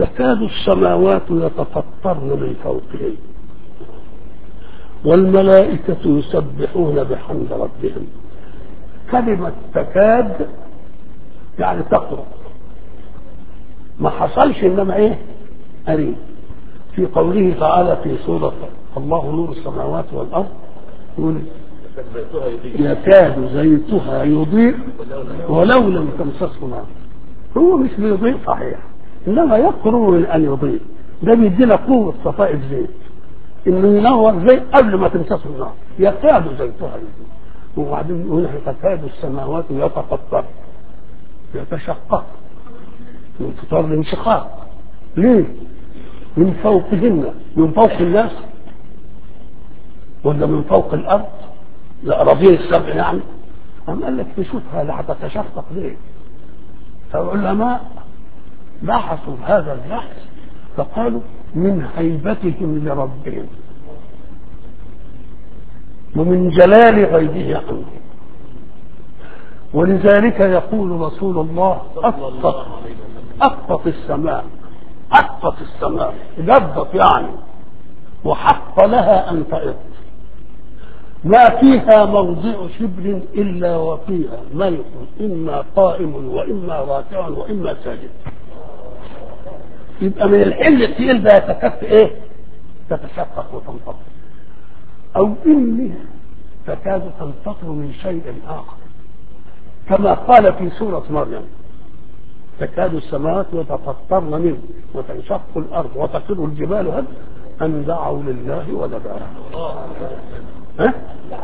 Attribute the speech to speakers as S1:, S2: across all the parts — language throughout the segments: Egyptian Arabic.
S1: تكاد السماوات يتفطرن من فوقهن والملائكة يسبحون بحمد ربهم كلمة تكاد يعني تقرب ما حصلش انما ايه قريب في قوله تعالى في سورة الله نور السماوات والأرض يقول يكاد زيتها يضيء ولو لم تمسسه نار هو مش بيضيء صحيح انما يقرب من ان يضيء ده بيدينا قوه صفاء الزيت انه ينور زي قبل ما تمسسه النار يكاد زيتها يضيء وبعدين يقول تكاد السماوات يتفطر يتشقق من فطار الانشقاق ليه؟ من فوقهن من فوق الناس ولا من فوق الارض الاراضين السبع يعني أم قال لك تشوفها لا هتتشقق ليه؟ فالعلماء بحثوا هذا البحث فقالوا من هيبتهم لربهم ومن جلال غيبه عنهم ولذلك يقول رسول الله أطت أطت السماء أطت السماء جدت يعني وحق لها أن تئط ما فيها موضع شبر إلا وفيها ملك إما قائم وإما راكع وإما ساجد يبقى من الحل الثقيل ده يتكف إيه؟ تتشقق وتنفطر أو إنها تكاد تنفطر من شيء آخر كما قال في سورة مريم تكاد السماوات يتفطرن منه وتنشق الأرض وتخر الجبال هد أن دعوا لله ولدا ها؟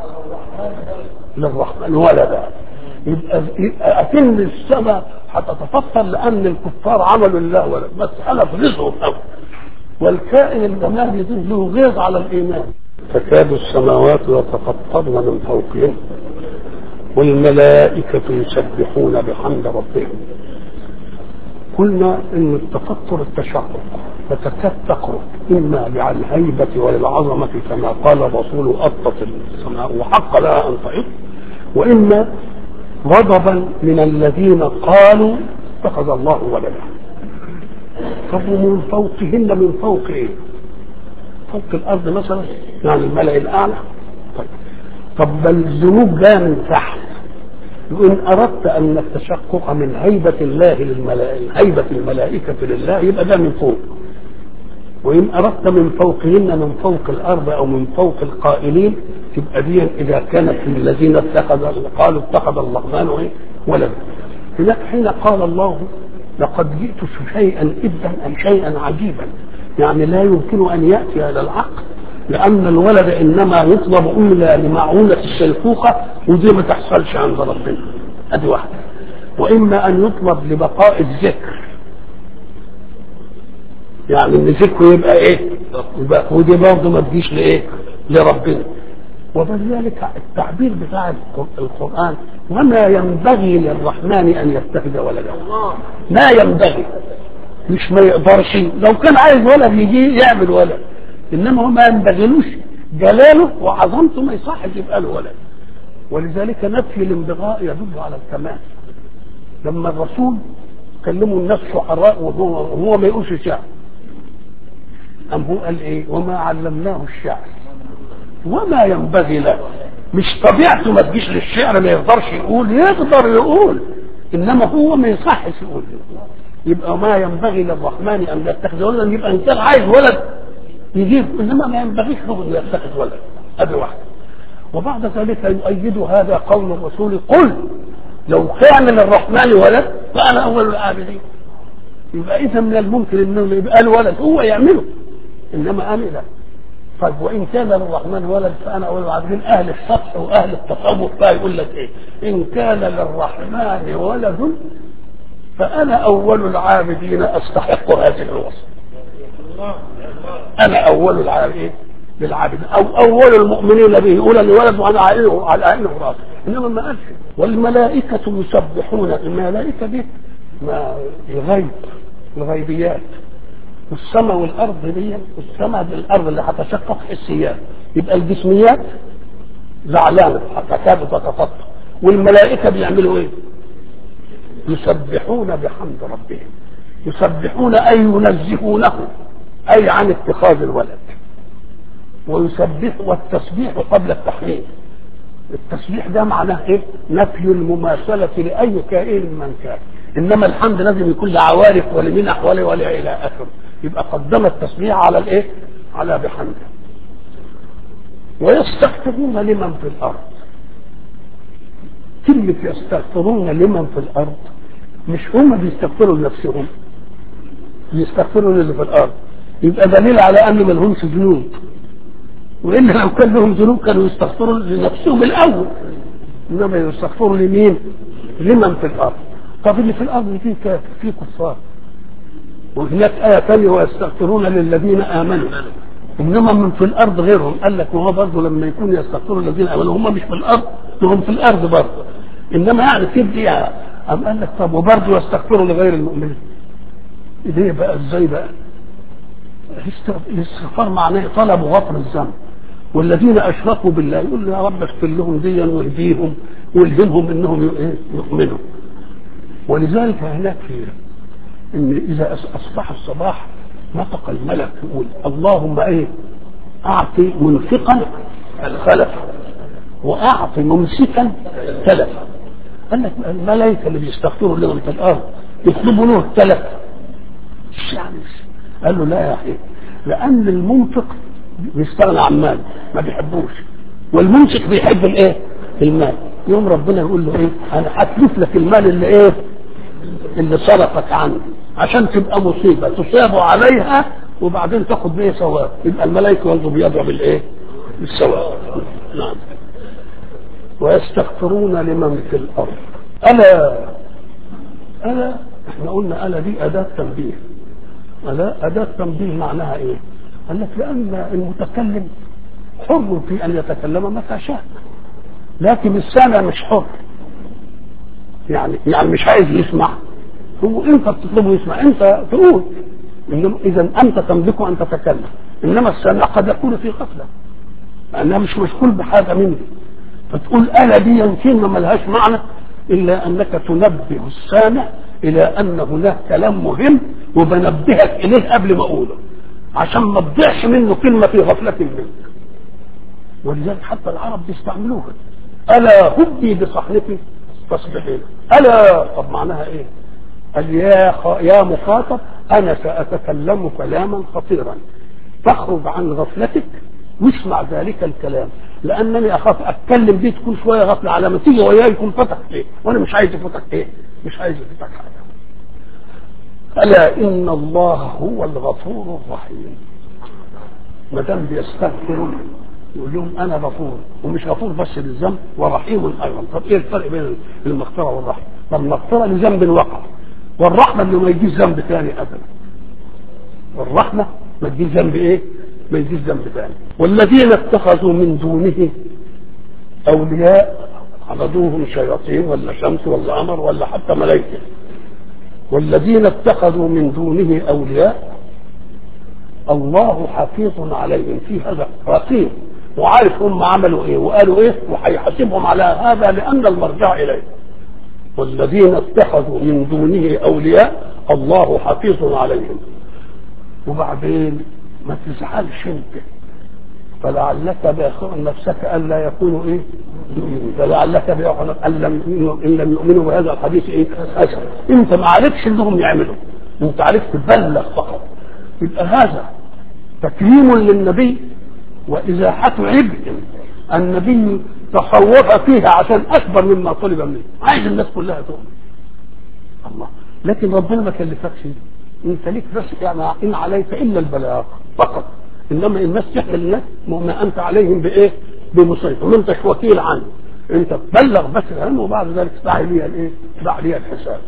S1: للرحمن ولدا يبقى أكن السماء هتتفطر لأن الكفار عملوا الله ولد مسألة في رزقهم أوي والكائن الجمالي ده له غيظ على الإيمان تكاد السماوات يتفطرن من فوقهم والملائكة يسبحون بحمد ربهم قلنا ان التفطر التشقق فتكاد تقرب اما للهيبة وللعظمة كما قال الرسول أطت السماء وحق لها أن تعط وإما غضبا من الذين قالوا اتخذ الله ولدا طب ومن فوقهن من فوق ايه؟ فوق الارض مثلا يعني الملأ الاعلى طيب طب بل الذنوب جايه من تحت وإن أردت أن التشقق من هيبة الله للملائكة هيبة الملائكة لله يبقى ده من فوق وإن أردت من فوقهن من فوق الأرض أو من فوق القائلين تبقى دي إذا كانت الذين اتخذ قالوا اتخذ الرحمن إيه ولدا هناك حين قال الله لقد جئت شيئا إدا أي شيئا عجيبا يعني لا يمكن أن يأتي إلى العقل لأن الولد إنما يطلب إلا لمعونة الشيخوخة ودي ما تحصلش عند ربنا أدي واحدة وإما أن يطلب لبقاء الذكر يعني إن ذكره يبقى إيه؟ يبقى ودي برضه ما تجيش لإيه؟ لربنا وبذلك التعبير بتاع القرآن وما ينبغي للرحمن أن يتخذ ولدا ما ينبغي مش ما يقدرش لو كان عايز ولد يجي يعمل ولد انما هو ما ينبغيلوش جلاله وعظمته ما يصحش يبقى له ولد ولذلك نفي الانبغاء يدل على الكمال لما الرسول كلموا الناس شعراء وهو, وهو ما يقولش شعر أم هو قال ايه وما علمناه الشعر وما ينبغي له مش طبيعته ما تجيش للشعر ما يقدرش يقول يقدر يقول انما هو ما يصحش يقول يبقى ما ينبغي للرحمن ان يتخذ ولدا يبقى ان كان عايز ولد يجيب انما ما ينبغيش له ان يتخذ ولد ادي واحده وبعد ذلك يؤيد هذا قول الرسول قل لو كان للرحمن ولد فانا اول العابدين يبقى اذا من الممكن انه يبقى له ولد هو يعمله انما انا لا طيب وان كان للرحمن ولد فانا اول العابدين اهل السطح واهل التصوف بقى يقول لك ايه ان كان للرحمن ولد فانا اول العابدين استحق هذه الوصف انا اول العابدين بالعابد او اول المؤمنين به يقول ان ولد وانا عائله على عينه راسه انما ما قالش والملائكه يسبحون الملائكه دي ما الغيب الغيبيات والسماء والارض دي السماء بالارض اللي هتشقق حسيات يبقى الجسميات زعلانه تكاد تتفطر والملائكه بيعملوا ايه؟ يسبحون بحمد ربهم يسبحون أي ينزهونه أي عن اتخاذ الولد ويسبح والتسبيح قبل التحميد التسبيح ده معناه ايه نفي المماثلة لأي كائن من كان إنما الحمد لازم يكون لعوارف ولمنح ولا ولا إلى آخره يبقى قدم التسبيح على الايه على بحمده ويستغفرون لمن في الأرض كلمة يستغفرون لمن في الأرض مش هم بيستغفروا لنفسهم بيستغفروا للي في الأرض يبقى دليل على أن ما لهمش ذنوب وإلا لو كان لهم ذنوب كانوا يستغفروا لنفسهم الأول إنما يستغفروا لمين؟ لمن في الأرض طب اللي في الأرض فيه كافر فيه كفار وهناك آية ثانية ويستغفرون للذين آمنوا إنما من في الأرض غيرهم قال لك وهو برضه لما يكون يستغفروا الذين آمنوا هم مش في الأرض هم في الأرض برضه إنما يعني تبدي أم قال لك طب وبرضه يستغفروا لغير المؤمنين ليه بقى ازاي بقى الاستغفار معناه طلب غفر الذنب والذين اشركوا بالله يقول له يا رب اغفر لهم ديا واهديهم والهمهم انهم يؤمنوا ولذلك هناك في ان اذا اصبح الصباح نطق الملك يقول اللهم ايه اعطي منفقا خلفا واعطي ممسكا تلفا قال لك الملائكه اللي بيستغفروا لهم في الارض يطلبوا له التلف مش يعني قال له لا يا اخي لان المنفق بيستغنى عن مال ما بيحبوش والممسك بيحب الايه المال يوم ربنا يقول له ايه انا هتلف لك المال اللي ايه اللي صرفك عنه عشان تبقى مصيبه تصاب عليها وبعدين تاخد بيه ثواب يبقى الملائكه برضه بيدعوا بالايه بالثواب نعم ويستغفرون لمن في الارض الا الا احنا قلنا الا دي اداه تنبيه الا اداه تنبيه معناها ايه قال لك لان المتكلم حر في ان يتكلم متى شاء لكن السامع مش حر يعني يعني مش عايز يسمع هو انت بتطلبه يسمع انت تقول انما اذا انت تملك ان تتكلم انما السامع قد يكون في غفله لانها مش مشغول بحاجه منه فتقول الا دي يمكن ما لهاش معنى الا انك تنبه السامع الى ان هناك كلام مهم وبنبهك اليه قبل ما اقوله عشان ما تضيعش منه كلمه في غفله منك ولذلك حتى العرب بيستعملوها الا هدي بصحنتي فاصبحين الا طب معناها ايه قال يا خ... يا مخاطب انا ساتكلم كلاما خطيرا فاخرج عن غفلتك واسمع ذلك الكلام لانني اخاف اتكلم دي تكون شويه غفله على ما تيجي وياي يكون فتح ايه وانا مش عايز يفتح ايه مش عايز يفتح حاجه الا ان الله هو الغفور الرحيم ما دام بيستغفروا يقول لهم انا غفور ومش غفور بس للذنب ورحيم ايضا طب ايه الفرق بين المغفره والرحمه؟ طب المغفره لذنب وقع والرحمه اللي ما يجيش ذنب ثاني ابدا والرحمه ما تجيش ذنب ايه؟ ما يجيش ذنب ثاني والذين اتخذوا من دونه اولياء عبدوهم شياطين ولا شمس ولا قمر ولا حتى ملائكه والذين اتخذوا من دونه اولياء الله حفيظ عليهم في هذا رقيب وعارف هم عملوا ايه وقالوا ايه وهيحاسبهم على هذا لان المرجع اليه والذين اتخذوا من دونه اولياء الله حفيظ عليهم وبعدين ما تزعلش انت فلعلك باخر نفسك الا يكونوا ايه فلعلك باخر ان لم ان لم يؤمنوا بهذا الحديث ايه اسف انت ما عرفتش انهم يعملوا انت عرفت تبلغ فقط يبقى هذا تكريم للنبي وازاحه عبء النبي تخوف فيها عشان اكبر مما طلب منه عايز الناس كلها تؤمن الله لكن ربنا ما كلفكش انت ليك بس يعني ان عليك الا البلاغ فقط انما الناس تحمل الناس ما انت عليهم بايه؟ بمسيطر ما انتش وكيل عنه انت تبلغ بس العلم وبعد ذلك تدعي لي الايه؟ تدعي لي الحساب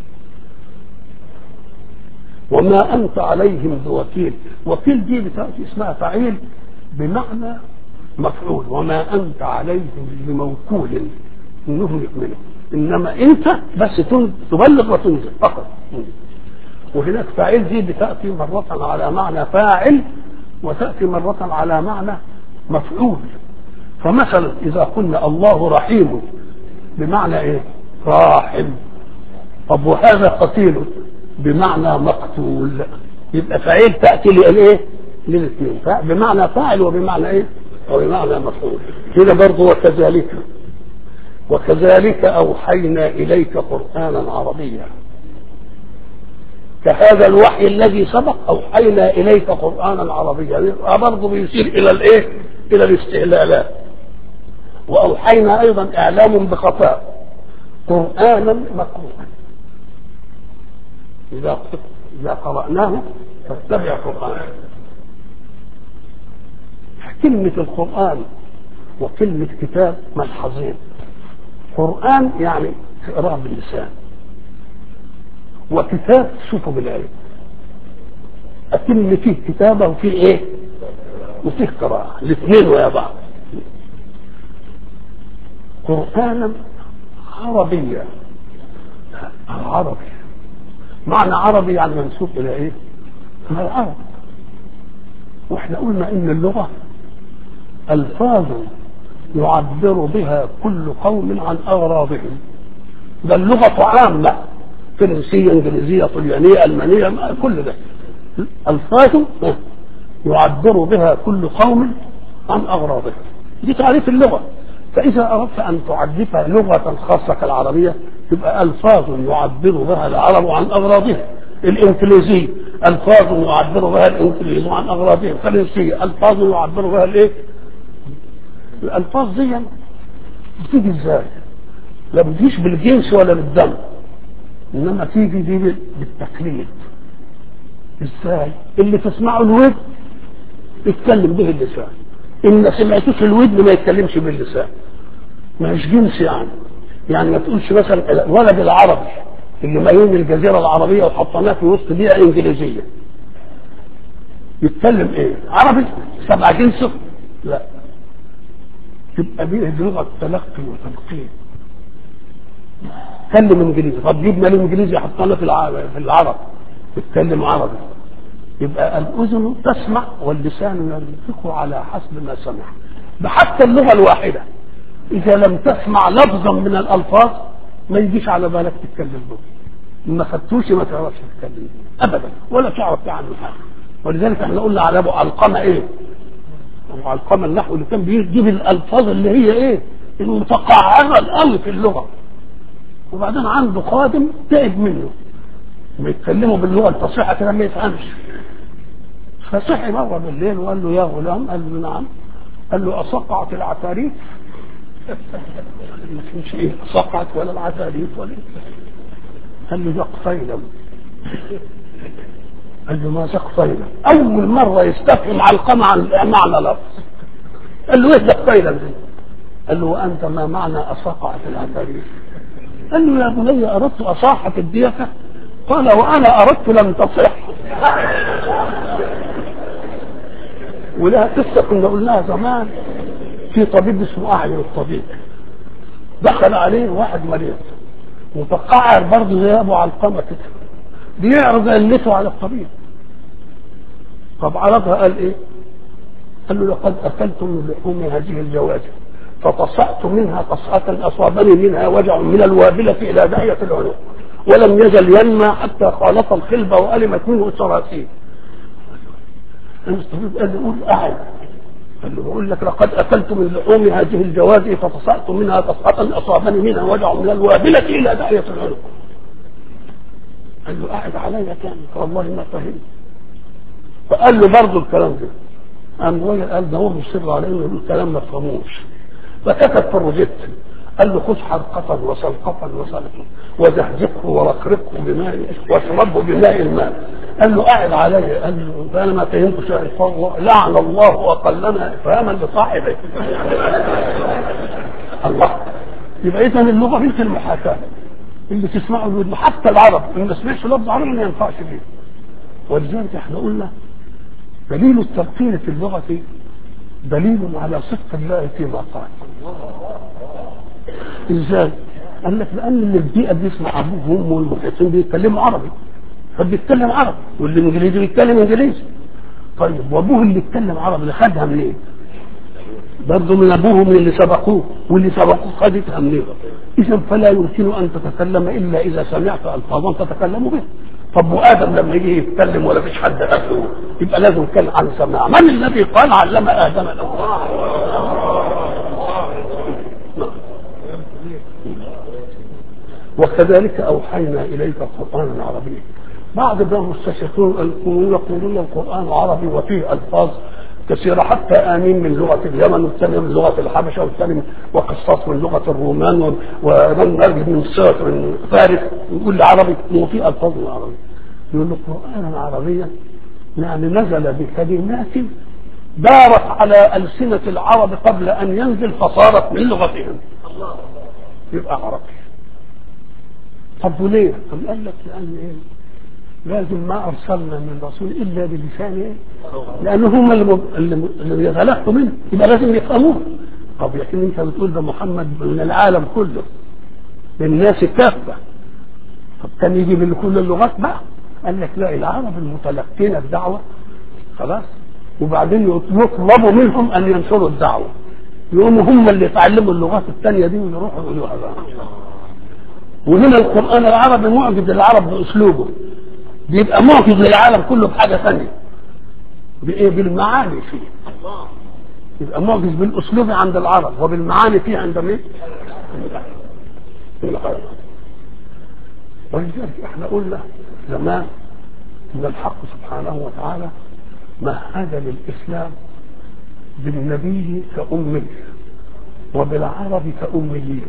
S1: وما انت عليهم بوكيل وكيل دي بتاتي اسمها فعيل بمعنى مفعول وما انت عليهم بموكول انهم يؤمنوا انما انت بس تبلغ وتنزل فقط وهناك فاعل دي بتاتي مره على معنى فاعل وتاتي مره على معنى مفعول فمثلا اذا قلنا الله رحيم بمعنى ايه راحم طب وهذا قتيل بمعنى مقتول يبقى فعيل تأتي للايه؟ للاثنين بمعنى فاعل وبمعنى ايه؟ وبمعنى مفعول كده برضه وكذلك وكذلك أوحينا إليك قرآنا عربيا كهذا الوحي الذي سبق أوحينا إليك قرآنا عربيا برضه بيصير إلى الإيه؟ إلى الاستعلالات وأوحينا أيضا إعلام بخفاء قرآنا مقروءا إذا إذا قرأناه فاتبع قرآنه كلمة القرآن وكلمة كتاب ملحظين قرآن يعني تقرأ باللسان وكتاب تشوفه بالعين أكن فيه كتابة وفيه إيه؟ وفيه قراءة الاثنين ويا بعض قرآنا عربيا عربي معنى عربي يعني منسوب إلى إيه؟ إلى العرب واحنا قلنا ان اللغه الفاظ يعبر بها كل قوم عن اغراضهم ده اللغه عامه فرنسيه انجليزيه طليانيه المانيه كل ده الفاظ يعبر بها كل قوم عن اغراضهم دي تعريف اللغه فاذا اردت ان تعرفها لغه خاصه كالعربيه تبقى الفاظ يعبر بها العرب عن اغراضهم الانجليزيه الفاظ يعبر بها الانجليز عن اغراضهم الفرنسيه الفاظ يعبر بها الايه؟ الالفاظ دي بتيجي ازاي؟ لا بتجيش بالجنس ولا بالدم انما تيجي دي بالتقليد ازاي؟ اللي تسمعه الود يتكلم به اللسان ان ما سمعتوش الودن ما يتكلمش باللسان مش جنس يعني يعني ما تقولش مثلا الولد العربي اللي مايون الجزيرة العربية وحطيناه في وسط بيئة إنجليزية يتكلم إيه؟ عربي سبع جنسه؟ لا تبقى بيئة لغة تلقي وتلقين تكلم انجليزي طب جبنا الانجليزي حطينا في العرب في العرب يتكلم عربي يبقى الاذن تسمع واللسان ينطق على حسب ما سمع بحتى اللغه الواحده اذا لم تسمع لفظا من الالفاظ ما يجيش على بالك تتكلم به ما خدتوش ما تعرفش تتكلم به ابدا ولا تعرف تعمل حاجه ولذلك احنا قلنا على ابو علقمه ايه؟ ابو علقمه النحو اللي كان بيجيب الالفاظ اللي هي ايه؟ المتقعره قوي في اللغه وبعدين عنده خادم تعب منه بيتكلموا باللغه الفصيحه كده ما يفهمش فصحي مره بالليل وقال له يا غلام قال له نعم قال له اصقعت العفاريت ما فيش ايه صقعت ولا العفاريت ولا قال له زق فيلم قال له ما زق فيلم اول مره يستفهم علقمه عن معنى لفظ قال له ايه زق فيلم دي قال له وانت ما معنى اصقعت العفاريت قال له يا بني اردت اصاحه الديكه قال وانا اردت لم تصح ولها قصه كنا قلناها زمان في طبيب اسمه اعين الطبيب دخل عليه واحد مريض متقعر برضه زي ابو علقمه كده بيعرض علته على الطبيب طب عرضها قال ايه؟ قال له لقد اكلت من لحوم هذه الجواجب فطصأت منها طصأة أصابني منها وجع من الوابلة إلى داعية العنق ولم يزل ينمى حتى خالط الخلب وألمت منه الصراصير الطبيب قال له قول أعد قال له بقول لك لقد أكلت من لحوم هذه الجوازي فطصأت منها طصأة أصابني منها وجع من الوابلة إلى داعية العنق قال له قاعد عليا تاني والله ما فهمت فقال له برضه الكلام ده قام الراجل قال ده هو مصر عليه يقول الكلام ما فهموش فكتب في الروجيت قال له خذ حرقة وسلقة وسلقة وزهزقه ورقرقه بماء واشربه بماء الماء قال له قاعد علي قال له فانا ما فهمت شيء الله لعن الله اقلنا افهاما لصاحبه الله يبقى اذا اللغه بنت المحاكاه اللي تسمعه الودن حتى العرب اللي ما سمعش لفظ عربي ما ينفعش فيه ولذلك احنا قلنا دليل التلقين في اللغه دليل على صدق الله فيما قال ازاي قال لك لان اللي البيئه بيسمع ابوه وامه والمحيطين بيتكلموا عربي فبيتكلم عربي والانجليزي بيتكلم انجليزي طيب وابوه اللي يتكلم عربي ده خدها منين؟ برضه من ابوه من اللي سبقوه واللي سبقوه خدتها منين؟ اذا فلا يمكن ان تتكلم الا اذا سمعت الفاظا تتكلم بها طب وادم لما يجي يتكلم ولا فيش حد قبله يبقى لازم يتكلم عن سماع من الذي قال علم ادم الاسماء وكذلك اوحينا اليك قرانا عربيا بعض بقى المستشرقون يقولون يقولون القران عربي وفيه الفاظ كثيره حتى امين من لغه اليمن والثاني من لغه الحبشه والثاني وقصاص من لغه الرومان ومن نجد من سورة من فارس يقول لي عربي وفي الفاظ من عربي يقول له قرانا عربيا يعني نزل بكلمات دارت على ألسنة العرب قبل أن ينزل فصارت من لغتهم يبقى عربي طب وليه؟ أم قال لك لأن إيه؟ لازم ما أرسلنا من رسول إلا بلسان إيه؟ لأن هم اللي, اللي يتلقوا منه يبقى لازم يفهموه طب لكن أنت بتقول ده محمد من العالم كله للناس كافة طب كان يجي من كل اللغات بقى قال لك لا العرب المتلقين الدعوة خلاص وبعدين يطلبوا منهم أن ينشروا الدعوة يقوموا هم اللي يتعلموا اللغات الثانية دي ويروحوا يقولوها بقى وهنا القرآن العربي معجز للعرب بأسلوبه بيبقى معجز للعالم كله بحاجة ثانية بإيه بالمعاني فيه يبقى معجز بالأسلوب عند العرب وبالمعاني فيه عند مين؟ ولذلك احنا قلنا زمان ان الحق سبحانه وتعالى مهد للاسلام بالنبي كأمي وبالعرب كأميين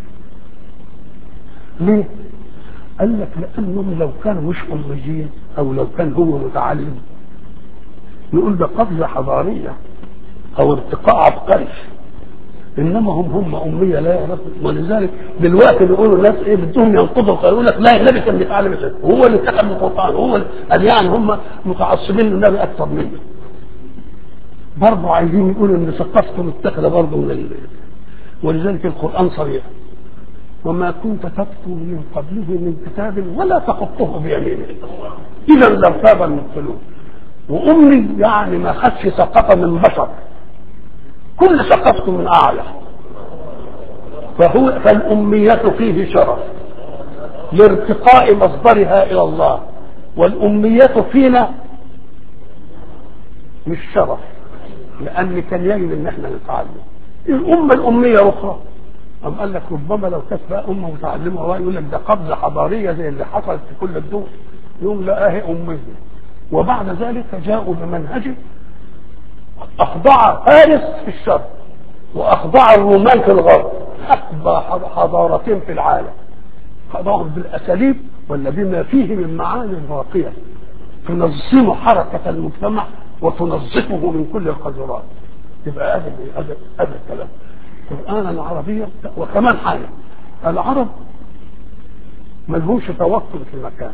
S1: ليه؟ قال لك لأنهم لو كانوا مش أميين أو لو كان هو متعلم نقول ده قفزة حضارية أو ارتقاء عبقري انما هم هم اميه لا يعرفوا ولذلك دلوقتي بيقولوا الناس ايه بدهم ينقضوا يقول لك لا النبي كان بيتعلم ازاي هو اللي كتب القران هو اللي يعني هم متعصبين للنبي اكثر منه برضه عايزين يقولوا ان ثقافته متخذه برضه من ال... ولذلك القران صريح وما كنت تكتب من قبله من كتاب ولا تخطه بيمينك اذا لارتاب المبطلون وامي يعني ما خدش ثقافه من بشر كل ثقافته من اعلى فهو فالاميه فيه شرف لارتقاء مصدرها الى الله والاميه فينا مش شرف لان كان يجب ان احنا نتعلم الامه الاميه اخرى أم قال لك ربما لو كانت بقى امه متعلمه يقول لك ده قفزه حضاريه زي اللي حصلت في كل الدول يقوم لا اهي اميه وبعد ذلك جاءوا بمنهج أخضع فارس في الشرق وأخضع الرومان في الغرب أكبر حضارتين في العالم خضعهم بالأساليب ولا بما فيه من معاني راقية تنظم حركة المجتمع وتنظفه من كل القذرات يبقى هذا هذا هذا الكلام قرآنا عربيا وكمان حاجة العرب ما لهمش توكل في مكان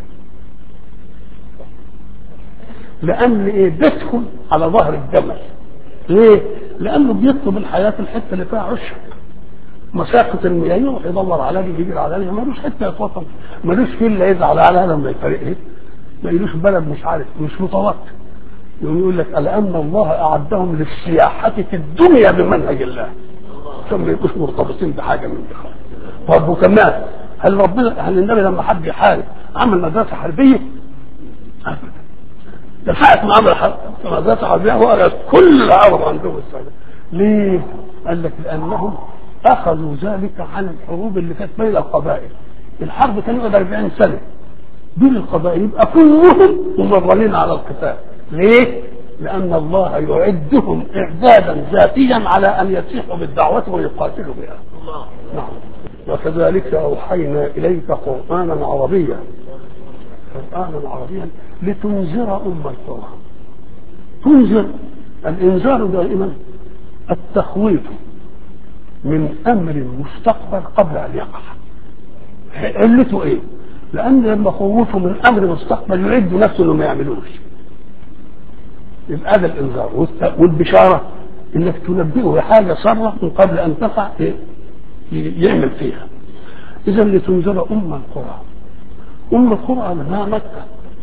S1: لأن إيه بيدخل على ظهر الجمل ليه؟ لأنه بيطلب الحياة في الحتة اللي فيها عشب مساقة المياه يروح يدور على دي يجيب على دي ملوش حتة يتوطن ملوش فيلا يزعل عليها لما يفرقه ما يلوش بلد مش عارف مش متوتر يقوم يقول لك لأن الله أعدهم للسياحة في الدنيا بمنهج الله عشان ما يبقوش مرتبطين بحاجة من دي طب وكمان هل ربنا هل النبي لما حب يحارب عمل مدرسة حربية؟ أبدا ده ساعة ما عمل حرب مدرسة حربية هو كل العرب عندهم السعادة ليه؟ قال لك لأنهم أخذوا ذلك عن الحروب اللي كانت بين القبائل الحرب كان يقعد 40 سنة بين القبائل يبقى كلهم ممرنين على القتال ليه؟ لأن الله يعدهم إعدادا ذاتيا على أن يسيحوا بالدعوة ويقاتلوا بها نعم وكذلك أوحينا إليك قرآنا عربيا قرآنا عربيا لتنذر أم القرى تنذر الإنذار دائما التخويف من أمر مستقبل قبل أن يقع علته إيه؟ لأن لما خوفوا من أمر مستقبل يعد نفسه إنه ما يعملوش يبقى هذا الإنذار والبشارة إنك تنبئه بحاجة صارت من قبل أن تقع يعمل فيها إذا لتنذر أم القرى أم القرى منها مكة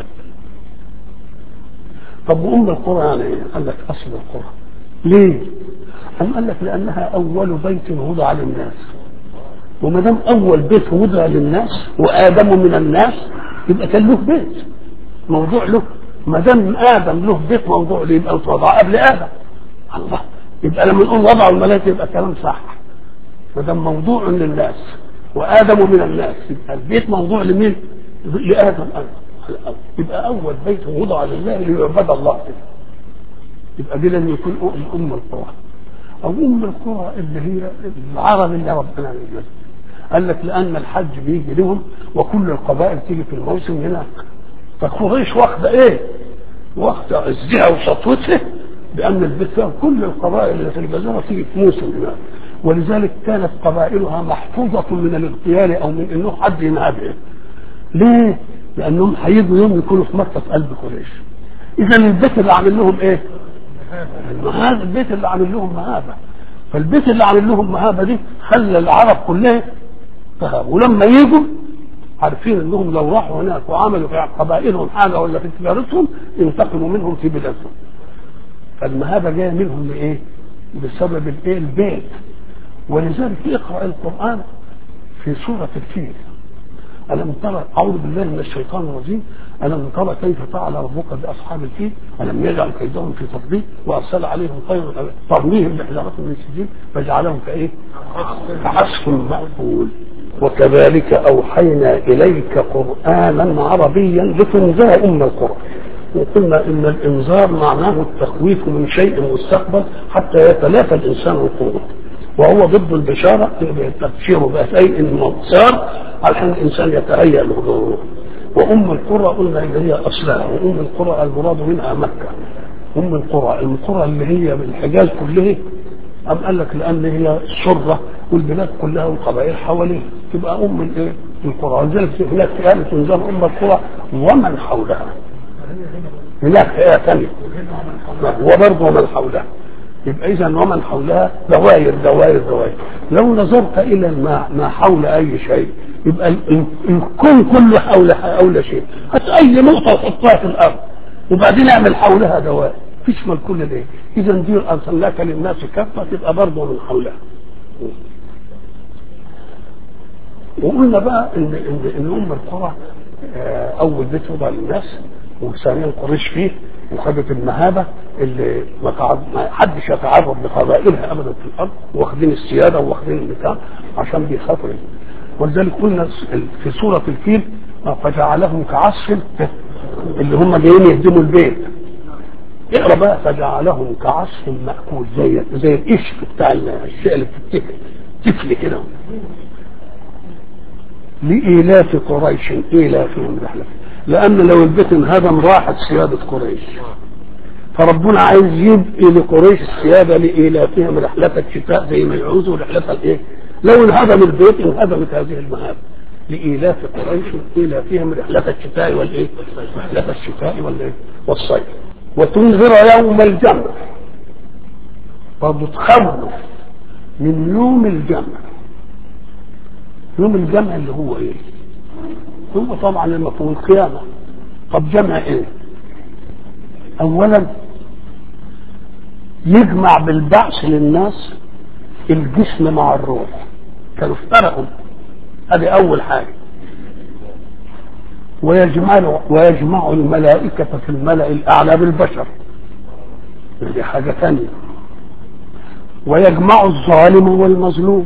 S1: طب وأم القرى يعني إيه؟ قال لك أصل القرى ليه؟ أم قال لك لأنها أول بيت وضع للناس وما دام أول بيت وضع للناس وآدم من الناس يبقى كان له بيت موضوع له ما دام ادم له بيت موضوع له يبقى وضع قبل ادم الله يبقى لما نقول وضعوا الملائكه يبقى كلام صح ما دام موضوع للناس وادم من الناس يبقى البيت موضوع لمين؟ لادم ايضا يبقى اول بيت وضع لله ليعبد الله فيه يبقى دي لن يكون ام القرى او ام القرى اللي هي العرب اللي ربنا نزل قال لك لان الحج بيجي لهم وكل القبائل تيجي في الموسم هناك فقريش واخده ايه؟ واخده عزها وسطوتها بان البيت فيها كل القبائل اللي في الجزيره تيجي في موسم هناك ولذلك كانت قبائلها محفوظه من الاغتيال او من انه حد ينهبها ليه؟ لانهم هيجوا يوم يكونوا في مكه في قلب قريش اذا البيت اللي عامل لهم ايه؟ هذا البيت اللي عامل لهم مهابه فالبيت اللي عامل لهم مهابه دي خلى العرب كلها تهاب ولما يجوا عارفين انهم لو راحوا هناك وعملوا في قبائلهم حاجه ولا في تجارتهم ينتقموا منهم في بلادهم فالمهابه جايه منهم لايه؟ بسبب الايه؟ البيت ولذلك اقرا القران في سوره الفيل ألم ترى أعوذ بالله من الشيطان الرجيم ألم ترى كيف فعل ربك بأصحاب الفيل ألم يجعل كيدهم في تضليل وأرسل عليهم طيرا ترميهم بحجارة من سجين فجعلهم كإيه؟ كعصف مأكول وكذلك أوحينا إليك قرآنا عربيا لتنذر أم القرى وقلنا إن الإنذار معناه التخويف من شيء مستقبل حتى يتلافى الإنسان وقوته وهو ضد البشارة التبشير بشيء مبصار عشان الإنسان يتهيأ له وأم القرى قلنا اللي هي أصلها وأم القرى المراد منها مكة أم القرى القرى اللي هي من الحجاز كلها أم قال لك لأن هي السرة والبلاد كلها والقبائل حواليه تبقى أم الإيه؟ القرى ولذلك هناك في آية تنزل أم القرى ومن حولها هناك آية ثانية وبرضه ومن حولها يبقى اذا ومن حولها دوائر دوائر دوائر لو نظرت الى ما, ما حول اي شيء يبقى الكون كله حول حول شيء هات اي نقطه وحطها في الارض وبعدين اعمل حولها دوائر تشمل كل ده اذا دي ارسلناك للناس كافه تبقى برضه من حولها وقلنا بقى ان ان, إن ام القرى اول بيت وضع للناس وثانيا قريش فيه وخدت المهابه اللي ما حدش يتعرض لقبائلها ابدا في الارض واخدين السياده واخدين البتاع عشان بيخافوا ولذلك قلنا في سوره الفيل فجعلهم كعصف اللي هم جايين يهدموا البيت اقرا بقى فجعلهم كعصف ماكول زي زي القشر بتاع الشيء اللي بتتكل تفل كده لإيلاف قريش إيلافهم رحلة لأن لو البيت انهدم راحت سيادة قريش فربنا عايز يبقي لقريش السيادة لإيلافهم رحلة الشتاء زي ما يعوزوا رحلة الإيه؟ لو انهدم البيت انهدمت هذه المهاب لإيلاف قريش إيلافهم رحلة الشتاء والإيه؟ رحلة الشتاء والإيه؟ والصيف وتنذر يوم الجمع برضه تخوف من يوم الجمع يوم الجمع اللي هو ايه؟ هو طبعا المفهوم القيامه طب جمع ايه؟ اولا يجمع بالبعث للناس الجسم مع الروح كانوا افترقوا هذه اول حاجه ويجمع ويجمع الملائكة في الملأ الأعلى بالبشر دي حاجة ثانية ويجمع الظالم والمظلوم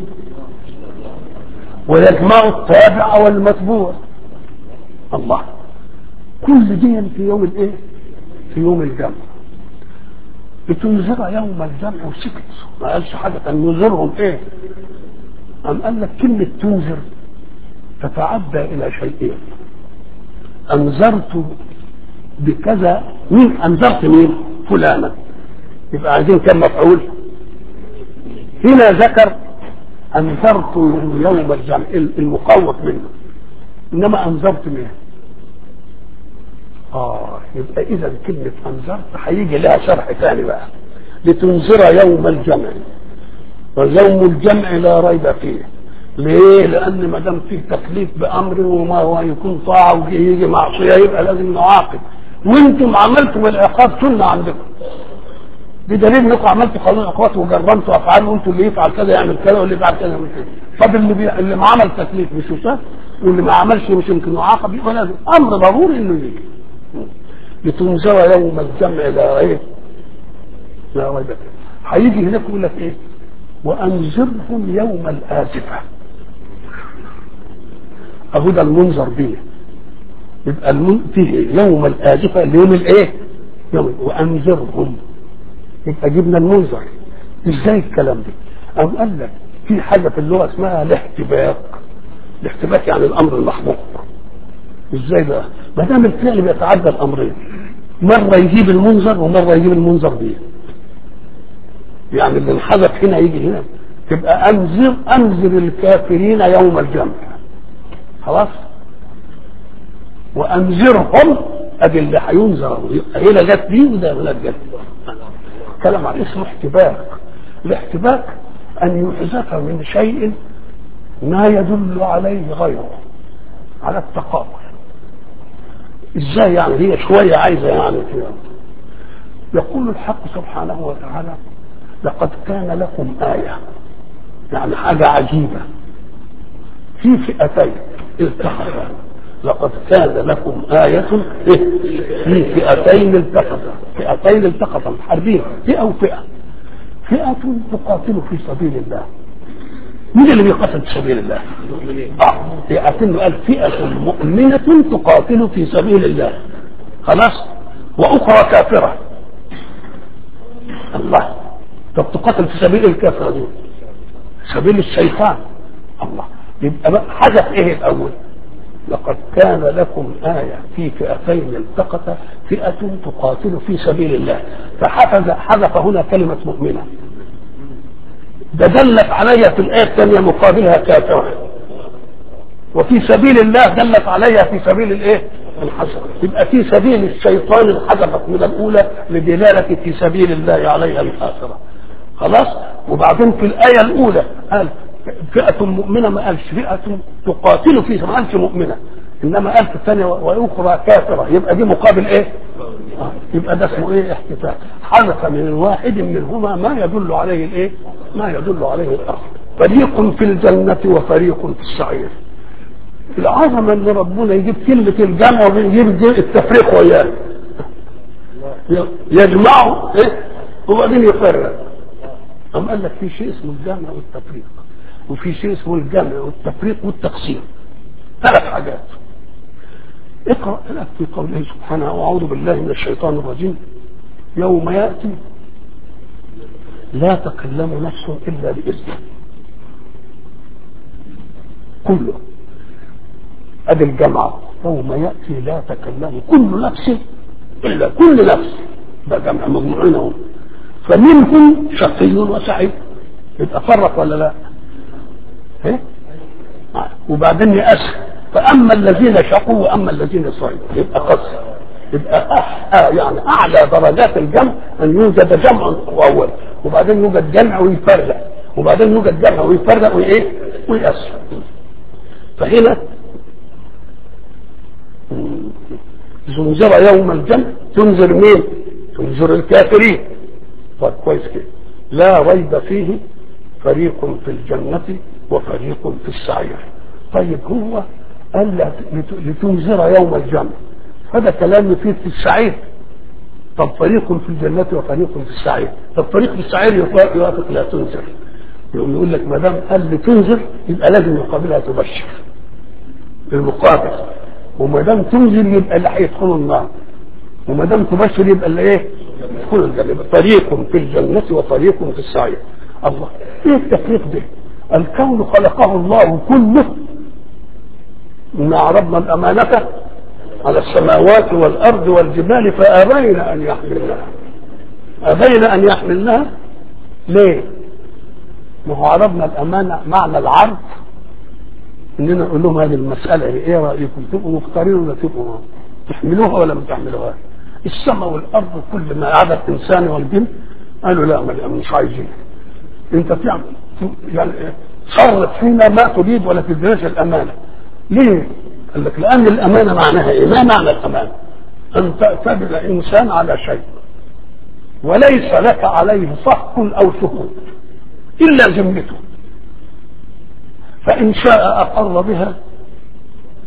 S1: ويجمع التابع والمتبوع الله كل دي في يوم الايه في يوم الجمع بتنذر يوم الجمع وسكت ما قالش حاجه كان ينذرهم ايه أم قال لك كلمة تنذر تتعدى إلى شيئين أنذرت بكذا مين أنذرت مين فلانا يبقى عايزين كم مفعول هنا ذكر أنذرت يوم الجمع المقوف منه إنما أنذرت مين آه يبقى إذا كلمة أنذرت هيجي لها شرح ثاني بقى لتنذر يوم الجمع ويوم الجمع لا ريب فيه ليه؟ لأن ما دام فيه تكليف بأمر وما هو يكون طاعة ويجي معصية يبقى لازم نعاقب وانتم عملتم العقاب سنة عندكم بدليل انكم عملتوا قانون عقوبات وجرمتوا افعال وانتوا اللي يفعل كذا يعمل كذا واللي يفعل كذا يعمل كذا طب اللي بي... اللي ما عمل تكليف مش يساب واللي ما عملش مش يمكن يعاقب يبقى لازم امر ضروري انه يجي لتنذر يوم الجمع لا ريب لا ريب فيه هيجي هناك يقول لك ايه وانذرهم يوم الازفه اهو ده المنذر به يبقى المن... فيه يوم الازفه اليوم الايه يوم وانذرهم يبقى جبنا المنذر ازاي الكلام ده أم قال لك في حاجه في اللغه اسمها الاحتباك الاحتباك يعني الامر المحبوك ازاي بقى ما دام الفعل بيتعدى الامرين مره يجيب المنذر ومره يجيب المنذر به يعني اللي انحذف هنا يجي هنا تبقى انذر انذر الكافرين يوم الجمع خلاص وانذرهم ادي اللي هينذر هنا جت دي وده هنا جت كلام عن اسمه احتباك الاحتباك ان يحذف من شيء ما يدل عليه غيره على التقابل ازاي يعني هي شويه عايزه يعني كده يقول الحق سبحانه وتعالى لقد كان لكم آية يعني حاجة عجيبة في فئتين التقتا لقد كان لكم آية في فئتين التقتا فئتين التقتا حربين فئة وفئة فئة تقاتل في سبيل الله مين اللي بيقاتل في سبيل الله؟ اه فئة قال فئة مؤمنة تقاتل في سبيل الله خلاص وأخرى كافرة الله طب تقاتل في سبيل الكافرة دي سبيل الشيطان الله يبقى بقى حدث ايه الاول لقد كان لكم آية في فئتين التقتا فئة تقاتل في سبيل الله فحفظ حذف هنا كلمة مؤمنة ده دلت عليها في الآية الثانية مقابلها كافرة وفي سبيل الله دلت عليها في سبيل الايه؟ الحسن يبقى في سبيل الشيطان انحذفت من الأولى لدلالة في سبيل الله عليها الآخرة خلاص وبعدين في الآية الأولى قال فئة مؤمنة ما قالش فئة تقاتل في ما قالش مؤمنة إنما قال في الثانية وأخرى كافرة يبقى دي مقابل إيه؟ آه. يبقى ده اسمه إيه؟ احتفال حدث من واحد منهما ما يدل عليه الإيه؟ ما يدل عليه الآخر فريق في الجنة وفريق في السعير العظمة ان ربنا يجيب كلمة الجمع ويجيب التفريق وياه يجمعه ايه وبعدين يفرق أم قال لك في شيء اسمه الجمع والتفريق وفي شيء اسمه الجمع والتفريق والتقسيم ثلاث حاجات اقرأ لك في قوله سبحانه وأعوذ بالله من الشيطان الرجيم يوم يأتي لا تكلم نفس إلا بإذنه كله ادي الجمع يوم ياتي لا تكلم كل نفس الا كل نفس ده جمع مجموعين اهو فمنهم شقي وسعيد يبقى فرق ولا لا؟ ايه؟ وبعدين يأسر فاما الذين شقوا واما الذين سعدوا يبقى قصر يبقى أح... آه يعني اعلى درجات الجمع ان يوجد جمع اول وبعدين يوجد جمع ويفرق وبعدين يوجد جمع ويفرق وايه؟ ويأسر فهنا تنذر يوم الجمع تنذر مين تنذر الكافرين طيب كويس كده لا ريب فيه فريق في الجنة وفريق في السعير طيب هو قال لتنذر يوم الجمع هذا كلام يفيد في السعير طب فريق في الجنة وفريق في السعير طب فريق في السعير يوافق لا تنذر يقوم يقول لك ما دام قال لتنذر يبقى لازم يقابلها تبشر المقابل وما دام تنزل يبقى اللي هيدخلوا النار وما دام تبشر يبقى اللي ايه؟ يدخلوا الجنه فريق في الجنه وفريق في السعير الله ايه التفريق ده؟ الكون خلقه الله كله إن عرضنا الأمانة على السماوات والأرض والجبال فأبين أن يحملنها أبين أن يحملنها ليه؟ ما هو عرضنا الأمانة معنى العرض اننا نقول لهم هذه المساله ايه رايكم تبقوا مختارين ولا تبقوا تحملوها ولا ما تحملوها السماء والارض كل ما عدا الانسان والجن قالوا لا مش عايزين انت تعمل يعني صرف فينا ما تريد ولا تدرس الامانه ليه؟ قال لك لان الامانه معناها ايه؟ ما معنى الامانه؟ ان تعتبر انسان على شيء وليس لك عليه صح او سكوت الا ذمته فإن شاء أقر بها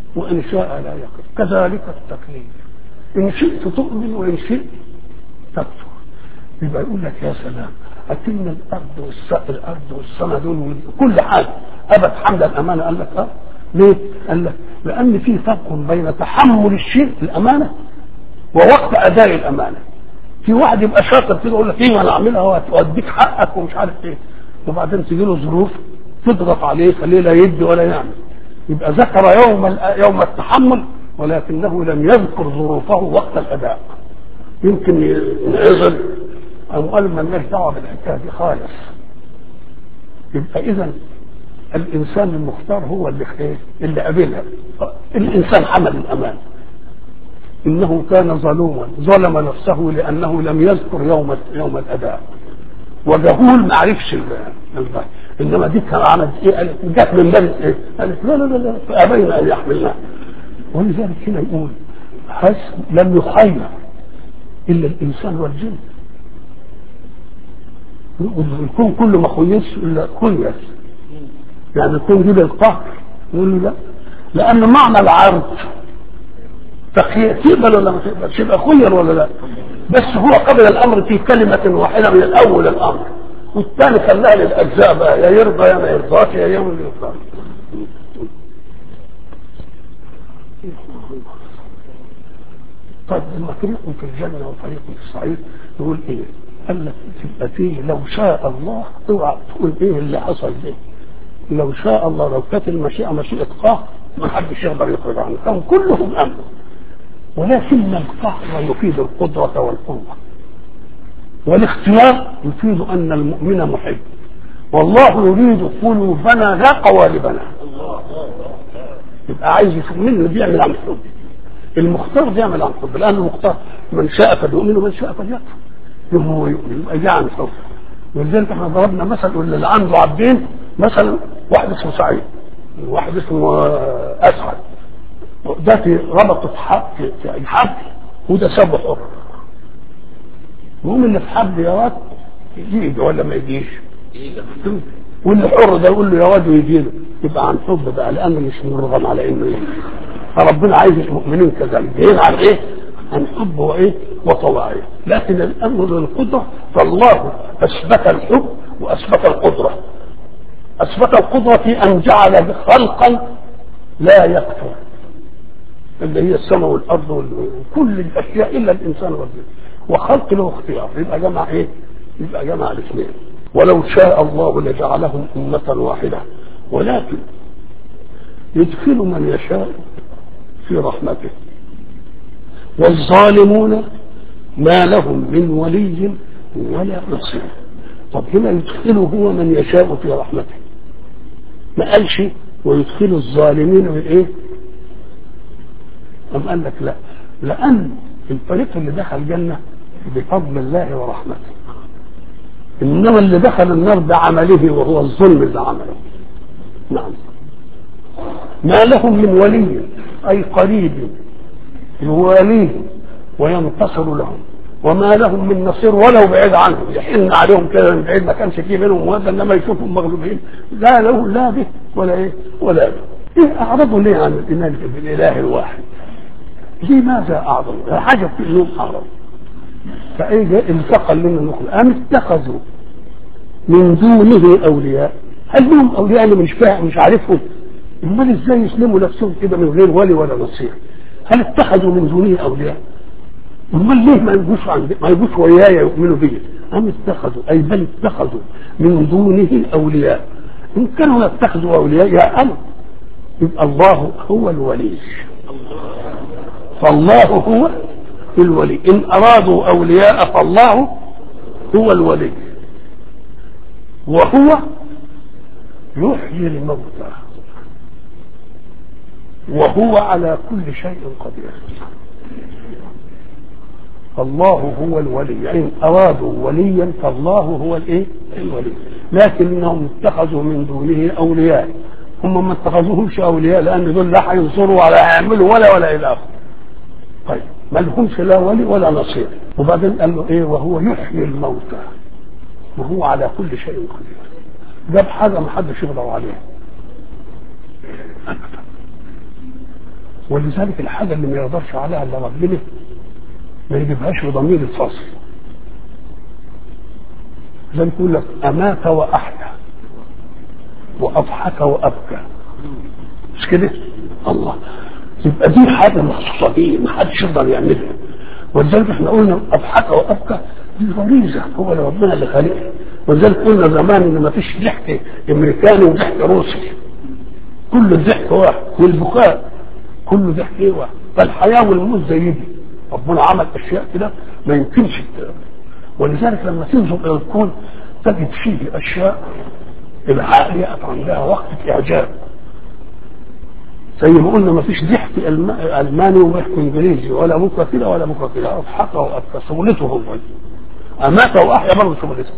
S1: وإن شاء لا يقف كذلك التكليف إن شئت تؤمن وإن شئت تكفر يبقى يقول لك يا سلام أتم الأرض والسماء الأرض والسماء دول كل حاجة أبت حمد الأمانة قال لك أه ليه؟ قال لك لأن في فرق بين تحمل الشيء الأمانة ووقت أداء الأمانة في واحد يبقى شاطر كده يقول لك ايه انا اعملها واديك حقك ومش عارف ايه وبعدين تجي له ظروف تضغط عليه خليه لا يدي ولا يعمل يبقى ذكر يوم يوم التحمل ولكنه لم يذكر ظروفه وقت الاداء يمكن ينعزل او قال ما لناش دعوه بالحكايه دي خالص يبقى اذا الانسان المختار هو اللي ايه اللي قابلها الانسان حمل الامان انه كان ظلوما ظلم نفسه لانه لم يذكر يوم يوم الاداء وجهول ما عرفش البحث انما دي كان عملت ايه قالت جت من باب ايه قالت لا لا لا لا فابينا ان يحملناها ولذلك هنا يقول حس لم يخير الا الانسان والجن الكون كله ما خيرش الا خير يعني الكون دي بالقهر يقول له لا لان معنى العرض تخيير تقبل ولا ما تقبلش يبقى خير ولا لا بس هو قبل الامر في كلمه واحده من الاول الامر والثاني خلاها للاجزاء بقى يا يرضى يا ما يرضاش يا يوم اللي يرضى طيب لما فريق في الجنه وفريق في الصعيد يقول ايه؟ قال لك تبقى فيه لو شاء الله اوعى تقول ايه اللي حصل ده لو شاء الله لو كانت المشيئه مشيئه قهر ما حدش يقدر يخرج عنه كان كلهم امن ولكن القهر يفيد القدرة والقوة والاختيار يفيد أن المؤمن محب والله يريد قلوبنا لا قوالبنا يبقى عايز يشوف مين اللي بيعمل عن حب المختار بيعمل عن حب لأن المختار من شاء فليؤمن ومن شاء فليكفر هو يؤمن يبقى جاء عن حب ولذلك احنا ضربنا مثل اللي عنده عبدين مثلا واحد اسمه سعيد واحد اسمه اسعد ده في ربطة حبل في حبل وده سابه حر المهم اللي في حبل يا واد يجي ولا ما يجيش واللي حر ده يقول له يا واد ويجي له يبقى عن حب بقى لانه مش مرغم على انه يجي فربنا عايز المؤمنين كذلك جايين عن ايه؟ عن حب وايه؟ وطواعية لكن الامر للقدره فالله اثبت الحب واثبت القدره اثبت القدره في ان جعل خلقا لا يكفر اللي هي السماء والارض وكل الاشياء الا الانسان والجن وخلق له اختيار يبقى جمع ايه؟ يبقى جمع الاثنين ولو شاء الله لجعلهم أمة واحدة ولكن يدخل من يشاء في رحمته والظالمون ما لهم من ولي ولا نصير طب هنا يدخله هو من يشاء في رحمته ما قالش ويدخل الظالمين من ايه أم قال لك لا لأن الفريق اللي دخل الجنة بفضل الله ورحمته إنما اللي دخل النار بعمله وهو الظلم اللي عمله نعم ما لهم من ولي أي قريب يواليهم وينتصر لهم وما لهم من نصير ولو بعيد عنهم يحن عليهم كده من بعيد ما كانش فيه منهم وهذا انما يشوفهم مغلوبين لا له لا به ولا ايه ولا به ايه اعرضوا ليه عن الايمان بالاله الواحد لماذا اعرضوا حاجه في اليوم اعرضوا فايه انتقل لنا النقل ام اتخذوا من دونه اولياء هل لهم اولياء اللي مش فاهم مش عارفهم امال ازاي يسلموا نفسهم كده من غير ولي ولا نصير هل اتخذوا من دونه اولياء امال ليه ما يجوش عند ما يجوش وياي يؤمنوا بي ام اتخذوا اي بل اتخذوا من دونه اولياء ان كانوا يتخذوا اولياء يا انا يبقى الله هو الولي فالله هو الولي ان ارادوا اولياء فالله هو الولي وهو يحيي الموتى وهو على كل شيء قدير الله هو الولي إن أرادوا وليا فالله هو الإيه؟ الولي لكنهم اتخذوا من دونه أولياء هم ما اتخذوهمش أولياء لأن دول لا هينصروا ولا هيعملوا ولا ولا إلى آخره طيب ما لهمش لا ولي ولا نصير وبعدين قال له إيه وهو يحيي الموتى وهو على كل شيء قدير جاب حاجة ما حدش يقدر عليها ولذلك الحاجه اللي ما يقدرش عليها الا ربنا ما يجيبهاش بضمير الفصل زي ما يقول لك امات واحيا واضحك وابكى مش كده؟ الله يبقى دي حاجه مخصوصه بيه ما حدش يقدر يعملها ولذلك احنا قلنا اضحك وابكى دي غريزه هو اللي ربنا اللي خالقها ولذلك قلنا زمان ان ما فيش ضحك امريكاني وضحك روسي كل الضحك واحد والبكاء كل ضحك ايه واحد فالحياه والموت زي دي ربنا عمل اشياء كده ما يمكنش ولذلك لما تنظر الى الكون تجد فيه اشياء العقل يقف عندها وقفه اعجاب زي ما قلنا ما فيش ضحك الماني وضحك انجليزي ولا بكره كده ولا بكره كده اضحك وابكى شغلته هو امات واحيا برضه شغلته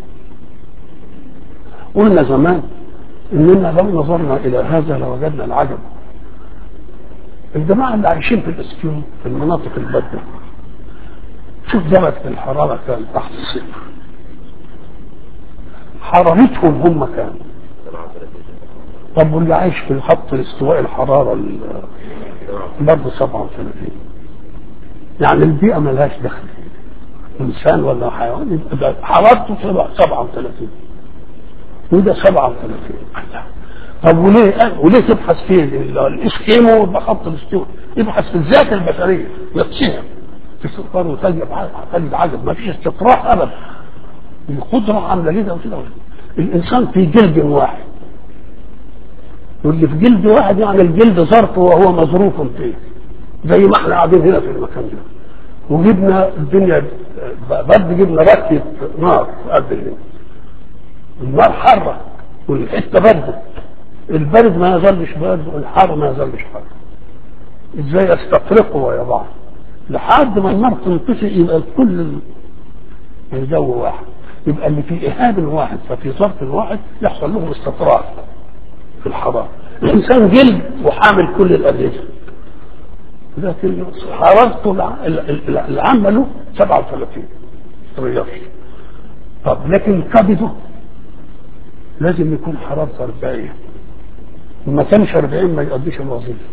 S1: قلنا زمان اننا لو نظرنا الى هذا لوجدنا العجب الجماعه اللي عايشين في الاسكيون في المناطق البارده شوف درجه الحراره كان تحت الصفر حرارتهم هم كام طب واللي عايش في خط الاستواء الحراره برضه 37 يعني البيئه ملهاش دخل انسان ولا حيوان يبقى حرارته 37 وده 37 طب وليه وليه تبحث في الاسكيمو يبقى خط الاستواء ابحث في الذات البشريه يتصير في سفر وتجد تجد عجب ما فيش استطراح ابدا القدره عامله كده وكده الانسان في جلد واحد واللي في جلد واحد يعني الجلد ظرف وهو مظروف فيه زي ما احنا قاعدين هنا في المكان ده وجبنا الدنيا برد جبنا ركبة نار قد الليل النار حرة والحتة بردت البرد ما يظلش برد والحر ما يظلش حر ازاي يستفرقوا يا بعض لحد ما النار تنطفئ يبقى كل الجو واحد يبقى اللي في إهاب واحد ففي ظرف واحد يحصل لهم استطراق في الحرارة الإنسان جلد وحامل كل الأجهزة لكن حرارته العامة له 37 رياض طب لكن كبده لازم يكون حرارته 40 ما كانش 40 ما يقضيش الوظيفة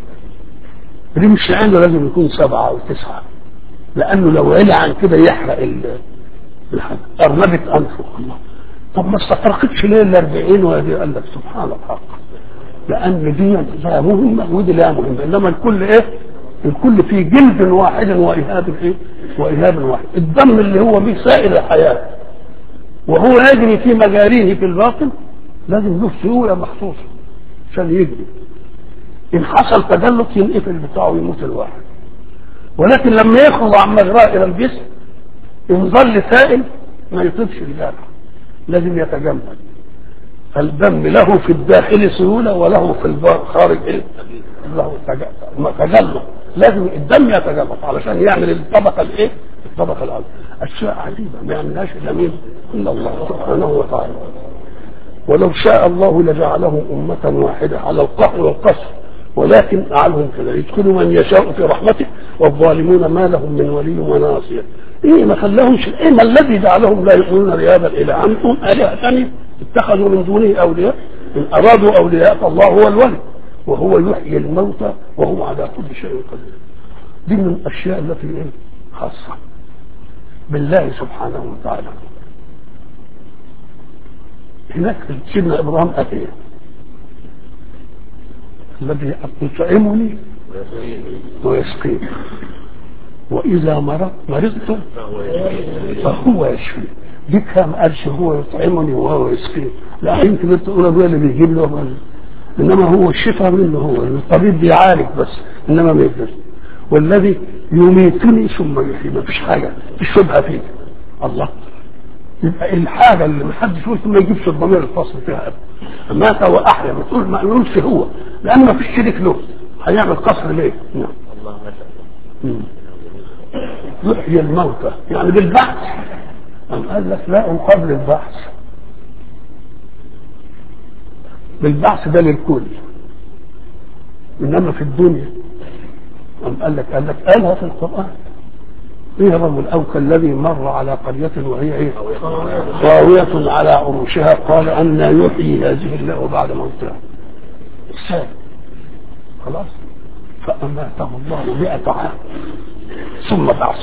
S1: رمش عينه لازم يكون سبعة أو تسعة لأنه لو علا عن كده يحرق الحاجة أرنبة أنفه الله طب ما استفرقتش ليه ال 40 وهذه قال لك سبحان الحق لأن دي لا مهمة ودي لا مهمة إنما الكل إيه؟ الكل في جلد واحد وإهاب إيه؟ وإهاب واحد الدم اللي هو به سائر الحياة وهو يجري في مجاريه في الباطن لازم له سيولة مخصوصة عشان يجري إن حصل تجلط ينقفل بتاعه ويموت الواحد ولكن لما يخرج عن مجراه إلى الجسم إن ظل سائل ما يطيبش الجرح لازم يتجمد فالدم له في الداخل سيولة وله في الخارج إيه؟ له تجلط لازم الدم يتجلط علشان يعمل الطبقة الإيه؟ الطبقة الأرض أشياء عجيبة ما يعملهاش إلا مين؟ إلا الله سبحانه وتعالى ولو شاء الله لجعلهم أمة واحدة على القهر والقصر ولكن أعلهم كذا يدخل من يشاء في رحمته والظالمون ما لهم من ولي وناصير إيه ما خلاهمش إيه ما الذي جعلهم لا يؤمنون بهذا الإله أنتم آلهة ثانية اتخذوا من دونه أولياء إن أرادوا أولياء فالله هو الولي وهو يحيي الموتى وهو على كل شيء قدير دي من الأشياء التي إيه خاصة بالله سبحانه وتعالى هناك سيدنا إبراهيم أتيه الذي يطعمني ويسقيني وإذا مرض مرضت فهو يشفي دي كان قالش هو يطعمني وهو يسقيني لا يمكن تقول ابويا اللي بيجيب له مرض. انما هو الشفاء منه هو الطبيب بيعالج بس انما ما يقدرش والذي يميتني ثم يحيي ما فيش حاجه مفيش شبهه فيه الله يبقى الحاجه اللي ما حدش يقول ما يجيبش الضمير الفصل فيها ابدا مات واحيا ما تقول ما يقولش هو لان ما فيش شريك له هيعمل قصر ليه؟ نعم
S2: الله ما شاء الله
S1: يحيي الموتى يعني بالبحث أم قال لك لا قبل البحث بالبحث ده للكل انما في الدنيا أم قال لك قال لك قالها في القران اهرم الاو كالذي مر على قريه وهي ايه خاويه على عروشها قال ان يحيي هذه الله بعد موتها السابق خلاص فأماته الله مئة عام ثم بعثه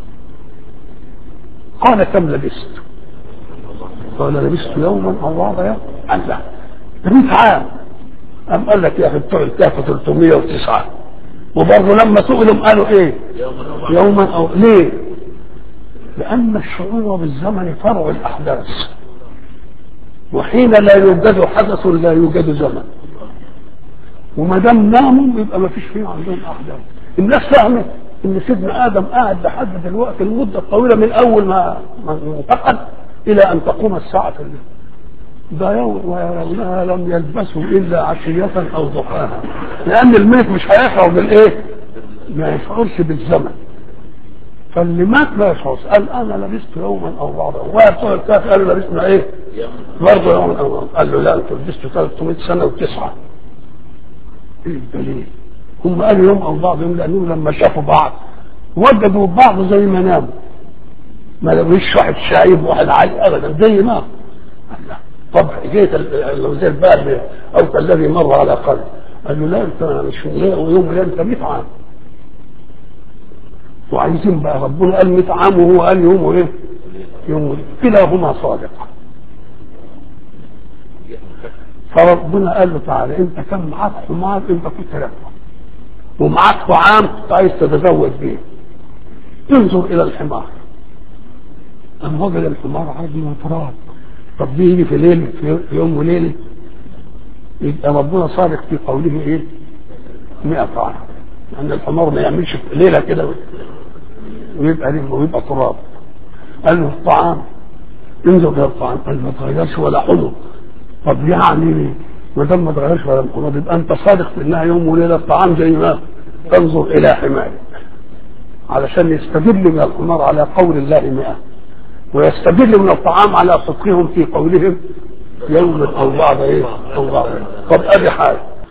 S1: قال كم لبست قال لبست يوما او بعض يوم قال لا ده 100 عام أم قال لك يا اخي بتوع الكهف 309 وبرضه لما سئلوا قالوا ايه يوما او ليه لان الشعور بالزمن فرع الاحداث وحين لا يوجد حدث لا يوجد زمن وما دام ناموا يبقى ما فيش فيه عندهم احداث الناس فهمت ان سيدنا ادم قاعد لحد دلوقتي المده الطويله من اول ما ما انتقل الى ان تقوم الساعه الليل ده يوم ويرونها لم يلبسوا الا عشيه او ضحاها لان الميت مش هيشعر بالايه؟ ما يشعرش بالزمن فاللي مات ما يشعرش قال انا لبست يوما او بعض يوم وبتوع الكهف قالوا لبسنا ايه؟ برضه يوما او بعض قال له لا انتوا لبستوا 300 سنه وتسعه ايه الدليل؟ هم قالوا يوم او بعض يوم لانهم لما شافوا بعض وجدوا بعض زي ما ناموا ما لقوش واحد شايب وواحد عالي ابدا زي ما الله طب جيت الوزير بقى او الذي مر على قلب قال له لا انت مش يوم لا انت 100 عام وعايزين بقى ربنا قال 100 عام وهو قال يوم ايه؟ يوم كلاهما صادق فربنا قال له تعالى انت كان معاك حمار انت كنت راكبه ومعاك طعام كنت عايز تتزوج بيه انظر الى الحمار أم وجد الحمار عظم وتراب طب دي يجي في ليل في يوم وليله يبقى ربنا صادق في قوله ايه 100 عام لان الحمار ما يعملش في ليله كده ويبقى ليه ويبقى تراب قال له الطعام انظر الى الطعام قال ما تغيرش ولا حلو طب يعني ما دام ما تغيرش ولا حلو يبقى انت صادق في انها يوم وليله الطعام زي ما تنظر الى حمارك علشان يستدل من الحمار على قول الله مئة ويستدل من الطعام على صدقهم في قولهم يوم او بعض ايه او بعض طب ادي حاجه